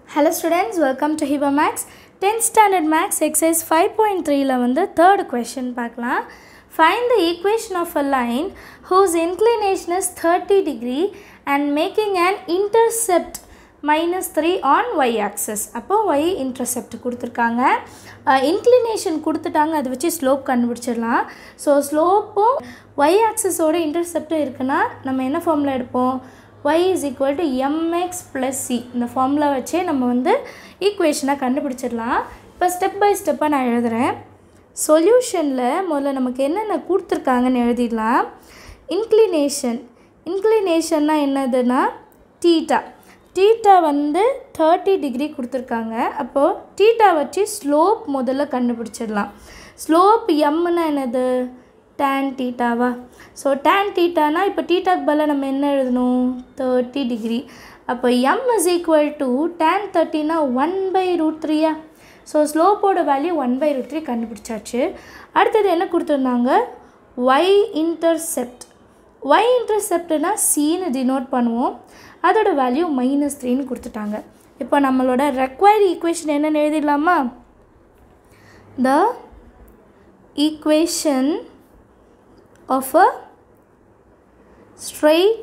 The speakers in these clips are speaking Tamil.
ஹலோ ஸ்டூடெண்ட்ஸ் வெல்கம் டு ஹிபா maths tenth standard maths exercise five point த்ரீல வந்து தேர்ட் கொஷின் பார்க்கலாம் find the equation of a line whose inclination is thirty degree and making an intercept minus three on y axis அப்போ ஒய் இன்டர்செப்ட் கொடுத்துருக்காங்க இன்க்ளினேஷன் கொடுத்துட்டாங்க அதை வச்சு ஸ்லோப் கண்டுபிடிச்சிடலாம் ஸோ ஸ்லோப்பும் ஒய் ஆக்சஸோட இன்டர்செப்டும் இருக்குன்னா நம்ம என்ன ஃபார்மில் எடுப்போம் y is equal to mx plus c இந்த ஃபார்முலா வச்சே நம்ம வந்து ஈக்குவேஷனாக கண்டுபிடிச்சிடலாம் இப்போ ஸ்டெப் பை ஸ்டெப்பாக நான் எழுதுகிறேன் சொல்யூஷனில் முதல்ல நமக்கு என்னென்ன கொடுத்துருக்காங்கன்னு எழுதிடலாம் இன்க்ளினேஷன் இன்க்ளினேஷன்னா என்னதுன்னா டீட்டா டீட்டா வந்து தேர்ட்டி டிகிரி கொடுத்துருக்காங்க அப்போது டீட்டா வச்சு ஸ்லோப் முதல்ல கண்டுபிடிச்சிடலாம் ஸ்லோப் எம்னா என்னது டேன் டீட்டாவா ஸோ டேன் டீட்டானா இப்போ டீட்டாக்கு பதிலாக நம்ம என்ன எழுதணும் தேர்ட்டி டிகிரி அப்போ m is equal to tan தேர்ட்டினா ஒன் பை ரூட் த்ரீயா ஸோ ஸ்லோப்போட value one by root three கண்டுபிடிச்சாச்சு அடுத்தது என்ன கொடுத்துருந்தாங்க ஒய் இன்டர்செப்ட் ஒய் இன்டர்செப்ட்னா சின்னு டினோட் பண்ணுவோம் அதோட வேல்யூ மைனஸ் த்ரீன்னு கொடுத்துட்டாங்க இப்போ நம்மளோட ரெக்வயர்டு ஈக்குவேஷன் என்னென்னு எழுதிடலாமா the equation of a straight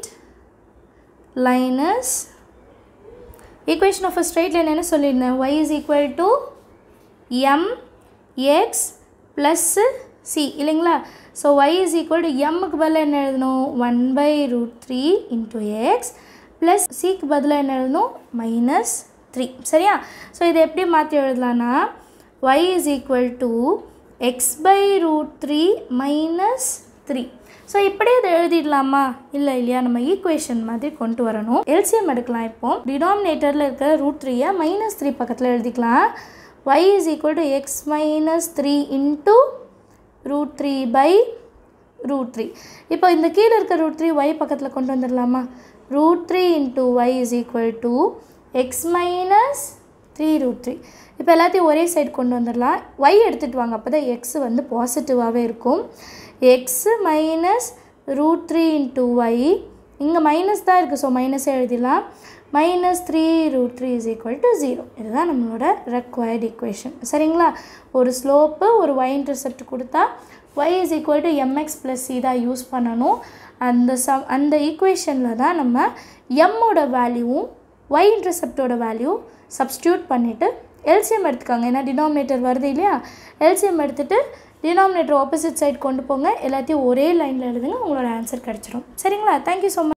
line is equation of a straight line என்ன சொல்லியிருந்தேன் y is equal to m x plus c இல்லைங்களா so y is equal to mக்கு பதிலாக என்ன எழுதணும் one by root three into x plus சிக்கு பதிலாக என்ன எழுதணும் மைனஸ் த்ரீ சரியா ஸோ இதை எப்படி மாற்றி எழுதலான்னா y is equal to x by root three minus three so இப்படியே அதை எழுதிடலாமா இல்லை இல்லையா நம்ம ஈக்குவேஷன் மாதிரி கொண்டு வரணும் எல்சிஎம் எடுக்கலாம் இப்போ டினாமினேட்டரில் இருக்கிற ரூட் த்ரீயை மைனஸ் த்ரீ பக்கத்தில் எழுதிக்கலாம் y is equal to x minus three into root three by root three இப்போ இந்த கீழே இருக்க ரூட் த்ரீ ஒய் பக்கத்தில் கொண்டு வந்துடலாமா root three into y is equal to x minus three root three இப்போ எல்லாத்தையும் ஒரே சைடு கொண்டு வந்துடலாம் ஒய் எடுத்துகிட்டு வாங்க அப்போ தான் எக்ஸ் வந்து பாசிட்டிவாகவே இருக்கும் x minus root three into y இங்கே மைனஸ் தான் இருக்குது ஸோ மைனஸே எழுதிடலாம் minus three root three is equal to zero இதுதான் நம்மளோட ரெக்வயர்டு ஈக்குவேஷன் சரிங்களா ஒரு ஸ்லோப்பு ஒரு ஒய் இன்டர்செப்ட் கொடுத்தா y is equal to m x plus c தான் யூஸ் பண்ணணும் அந்த சம் அந்த ஈக்குவேஷனில் தான் நம்ம எம்மோட வேல்யூவும் ஒய் இன்டர்செப்டோட வேல்யூ சப்ஸ்டியூட் பண்ணிவிட்டு எல்சிஎம் எடுத்துக்காங்க ஏன்னா டினாமினேட்டர் வருது இல்லையா எல்சிஎம் எடுத்துகிட்டு டினாமினேட்டர் ஆப்போசிட் சைட் கொண்டு போங்க எல்லாத்தையும் ஒரே லைனில் எழுதுங்க உங்களோட ஆன்சர் கிடச்சிரும் சரிங்களா தேங்க்யூ ஸோ மச்